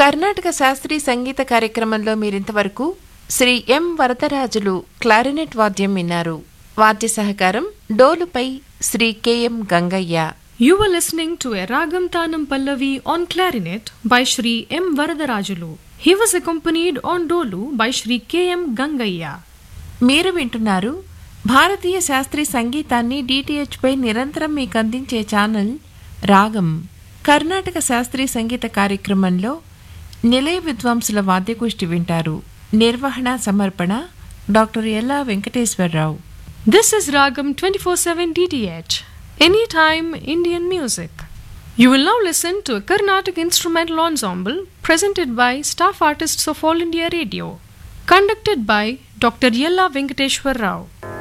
కర్ణాటక శాస్త్రీయ సంగీత కార్యక్రమంలో మీరింతవరకు శ్రీ ఎం వరదరాజులు క్లారినెట్ వాద్యం విన్నారు వాద్య సహకారం డోలుపై Shri KM Gangaiah You were listening to a Ragam Tanam Pallavi on clarinet by Shri M. Varadarajulu. He was accompanied on Dolu by Shri K. M. Gangaya. మీరు వింటున్నారు భారతీయ శాస్త్రీయ సంగీతాన్ని డిటిహెచ్ పై నిరంతరం మీకు అందించే ఛానల్ రాగం కర్ణాటక శాస్త్రీయ సంగీత కార్యక్రమంలో నిలయ విద్వాంసుల వాద్యగోష్ఠి వింటారు నిర్వహణ సమర్పణ డాక్టర్ ఎల్లా Venkateswararao This is Ragam 24 7 DTH. Anytime Indian music. You will now listen to a Carnatic instrumental ensemble presented by staff artists of All India Radio, conducted by Dr. Yella Venkateshwar Rao.